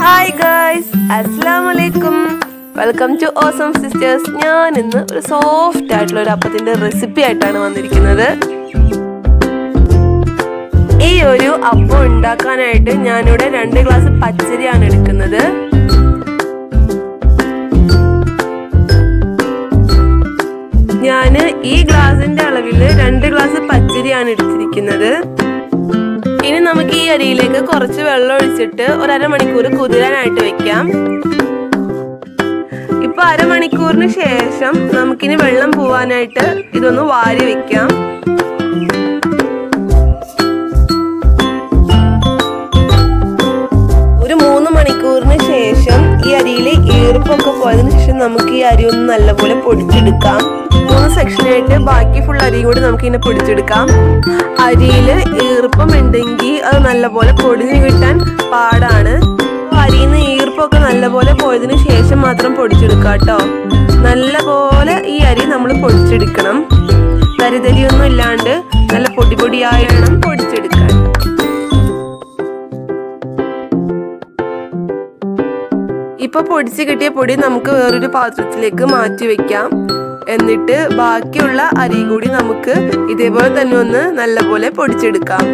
hi guys അസ്സാം വലൈക്കും welcome to awesome sisters ഞാൻ ഇന്ന് ഒരു സോഫ്റ്റ് ആയിട്ടുള്ള ഒരു അപ്പത്തിന്റെ റെസിപ്പി ആയിട്ടാണ് വന്നിരിക്കുന്നത് ഈ ഒരു അപ്പം ഉണ്ടാക്കാനായിട്ട് ഞാനിവിടെ രണ്ട് ഗ്ലാസ് പച്ചരിയാണ് എടുക്കുന്നത് ഞാൻ ഈ ഗ്ലാസിന്റെ അളവിൽ രണ്ട് ഗ്ലാസ് പച്ചരിയാണ് എടുത്തിരിക്കുന്നത് ഇനി നമുക്ക് ഈ അരിയിലേക്ക് കുറച്ച് വെള്ളം ഒഴിച്ചിട്ട് ഒരു അരമണിക്കൂർ കുതിരാനായിട്ട് വെക്കാം ഇപ്പൊ അരമണിക്കൂറിന് ശേഷം നമുക്കിനി വെള്ളം പോവാനായിട്ട് ഇതൊന്ന് വാരി വെക്കാം ഒരു മൂന്ന് മണിക്കൂറിന് ശേഷം ഈ അരിയിലെ ഈർപ്പൊക്കെ പോയതിനു ശേഷം നമുക്ക് ഈ അരി ഒന്ന് നല്ലപോലെ പൊടിച്ചെടുക്കാം മൂന്ന് സെക്ഷനായിട്ട് ബാക്കി ഫുൾ അരി കൂടി നമുക്ക് ഇതിനെ പൊടിച്ചെടുക്കാം അരിയിൽ ഈർപ്പം ഉണ്ടെങ്കിൽ അത് നല്ലപോലെ പൊടിഞ്ഞു കിട്ടാൻ പാടാണ് അരിയിൽ നിന്ന് ഈർപ്പൊക്കെ നല്ലപോലെ പോയതിന് ശേഷം മാത്രം പൊടിച്ചെടുക്കാം കേട്ടോ നല്ലപോലെ ഈ അരി നമ്മൾ പൊടിച്ചെടുക്കണം തരിതരിയൊന്നും ഇല്ലാണ്ട് നല്ല പൊടി പൊടിയായി വേണം പൊടിച്ചെടുക്കാൻ ഇപ്പൊ പൊടിച്ച് കിട്ടിയ പൊടി നമുക്ക് വേറൊരു പാത്രത്തിലേക്ക് മാറ്റി വെക്കാം എന്നിട്ട് ബാക്കിയുള്ള അരി കൂടി നമുക്ക് ഇതേപോലെ തന്നെ ഒന്ന് നല്ലപോലെ പൊടിച്ചെടുക്കാം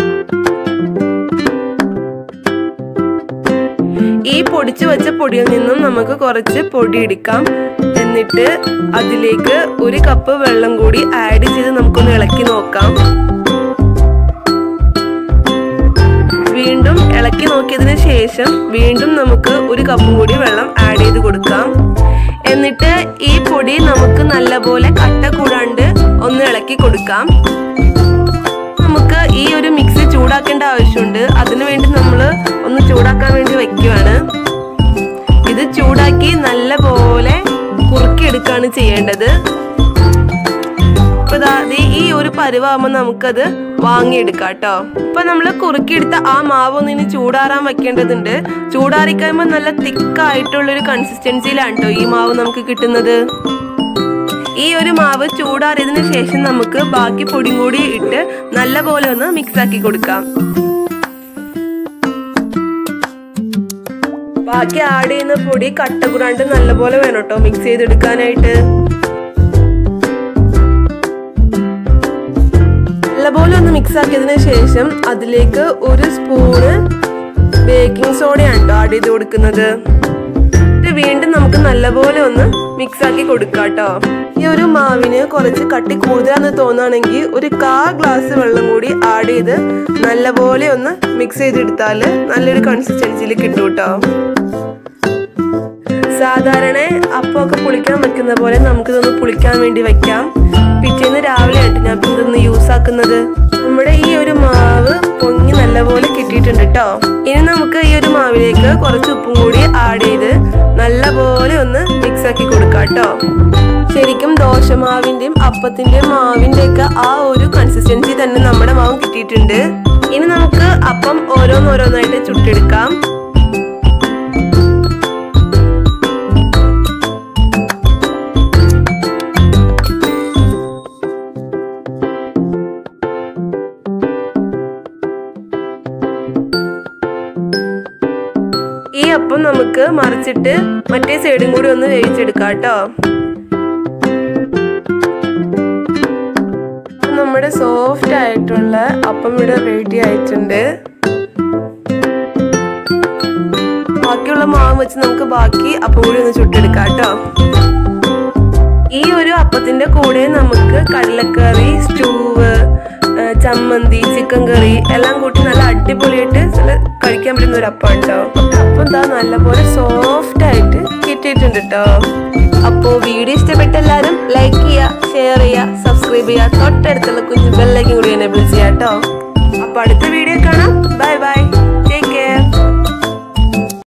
ഈ പൊടിച്ചു വെച്ച പൊടിയിൽ നിന്നും നമുക്ക് കുറച്ച് പൊടി എടുക്കാം എന്നിട്ട് അതിലേക്ക് ഒരു കപ്പ് വെള്ളം കൂടി ആഡ് ചെയ്ത് നമുക്കൊന്ന് ഇളക്കി നോക്കാം വീണ്ടും ഇളക്കി നോക്കിയതിന് ശേഷം വീണ്ടും നമുക്ക് ഒരു കപ്പും കൂടി വെള്ളം ആഡ് ചെയ്ത് കൊടുക്കാം എന്നിട്ട് ഈ പൊടി നമുക്ക് നല്ലപോലെ കട്ട കൂടാണ്ട് ഒന്ന് ഇളക്കി കൊടുക്കാം നമുക്ക് ഈ ഒരു മിക്സി ചൂടാക്കേണ്ട ആവശ്യമുണ്ട് അതിനു വേണ്ടി നമ്മൾ ഒന്ന് ചൂടാക്കാൻ വേണ്ടി വെക്കുവാണ് ഇത് ചൂടാക്കി നല്ലപോലെ കുറുക്കിയെടുക്കുകയാണ് ചെയ്യേണ്ടത് ഇപ്പൊ ഈ ഒരു പരുവാകുമ്പോൾ നമുക്കത് വാങ്ങിയെടുക്കാം കേട്ടോ ഇപ്പൊ നമ്മൾ കുറുക്കിയെടുത്ത ആ മാവ് ഒന്ന് ഇനി ചൂടാറാൻ വെക്കേണ്ടതുണ്ട് ചൂടാറി കഴിയുമ്പോൾ നല്ല തിക്കായിട്ടുള്ള ഒരു കൺസിസ്റ്റൻസിയിലാണ് കേട്ടോ ഈ മാവ് നമുക്ക് കിട്ടുന്നത് ഈ ഒരു മാവ് ചൂടാറിയതിനു ശേഷം നമുക്ക് ബാക്കി പൊടിയും കൂടി ഇട്ട് നല്ലപോലെ ഒന്ന് മിക്സ് ആക്കി കൊടുക്കാം ബാക്കി ആഡ് ചെയ്യുന്ന പൊടി കട്ട കൂടാണ്ട് നല്ലപോലെ വേണം കേട്ടോ മിക്സ് ചെയ്തെടുക്കാനായിട്ട് നല്ലപോലെ ഒന്ന് മിക്സ് ആക്കിയതിന് ശേഷം അതിലേക്ക് ഒരു സ്പൂണ് ബേക്കിംഗ് സോഡയാണ് കേട്ടോ ആഡ് ചെയ്ത് കൊടുക്കുന്നത് ഇത് വീണ്ടും നമുക്ക് നല്ലപോലെ ഒന്ന് മിക്സ് ആക്കി കൊടുക്കാം കേട്ടോ ഈ ഒരു മാവിന് കുറച്ച് കട്ടി കൂടുതലാന്ന് തോന്നുകയാണെങ്കിൽ ഒരു കാ ഗ്ലാസ് വെള്ളം കൂടി ആഡ് ചെയ്ത് നല്ലപോലെ ഒന്ന് മിക്സ് ചെയ്തെടുത്താൽ നല്ലൊരു കൺസിസ്റ്റൻസിയിൽ കിട്ടും കേട്ടോ സാധാരണ അപ്പമൊക്കെ പുളിക്കാൻ വെക്കുന്ന പോലെ നമുക്കിതൊന്ന് പുളിക്കാൻ വേണ്ടി വെക്കാം പിറ്റേന്ന് രാവിലെ ആയിട്ട് ഞാൻ ഇതൊന്ന് യൂസ് ആക്കുന്നത് നമ്മുടെ ഈ ഒരു മാവ് പൊങ്ങി നല്ലപോലെ കിട്ടിയിട്ടുണ്ട് കേട്ടോ ഇനി നമുക്ക് ഈ ഒരു മാവിലേക്ക് കുറച്ച് ഉപ്പും കൂടി ആഡ് ചെയ്ത് നല്ലപോലെ ഒന്ന് മിക്സ് ആക്കി കൊടുക്കാം കേട്ടോ ശരിക്കും ദോശമാവിന്റെയും അപ്പത്തിന്റെയും മാവിന്റെ ഒക്കെ ആ ഒരു കൺസിസ്റ്റൻസി തന്നെ നമ്മുടെ മാവും കിട്ടിയിട്ടുണ്ട് ഇനി നമുക്ക് അപ്പം ഓരോന്നോരോന്നായിട്ട് ചുട്ടെടുക്കാം ഈ അപ്പം നമുക്ക് മറിച്ചിട്ട് മറ്റേ സൈഡും കൂടി ഒന്ന് വേവിച്ചെടുക്കാം കേട്ടോ നമ്മുടെ സോഫ്റ്റ് ആയിട്ടുള്ള അപ്പം ഇവിടെ റെഡി ആയിട്ടുണ്ട് ബാക്കിയുള്ള മാവ് വെച്ച് നമുക്ക് ബാക്കി അപ്പം കൂടി ഒന്ന് ചുട്ടെടുക്കാം കേട്ടോ ഈ ഒരു അപ്പത്തിന്റെ കൂടെ നമുക്ക് കടലക്കറി സ്റ്റൂവ് ചമ്മന്തി ചിക്കൻ കറി എല്ലാം കൂട്ടി നല്ല അടിപൊളിയായിട്ട് കഴിക്കാൻ പറ്റുന്ന ഒരു അപ്പം കേട്ടോ അപ്പം എന്താ നല്ലപോലെ സോഫ്റ്റ് ആയിട്ട് കിട്ടിയിട്ടുണ്ട് കേട്ടോ അപ്പോൾ വീഡിയോ ഇഷ്ടപ്പെട്ട എല്ലാവരും ലൈക്ക് ചെയ്യുക ഷെയർ ചെയ്യുക സബ്സ്ക്രൈബ് ചെയ്യുക തൊട്ടടുത്തുള്ള കുഞ്ഞു ബെല്ലൈക്കും കൂടി എനേബിൾ ചെയ്യാം കേട്ടോ അപ്പോൾ അടുത്ത വീഡിയോ കാണാം ബൈ ബൈ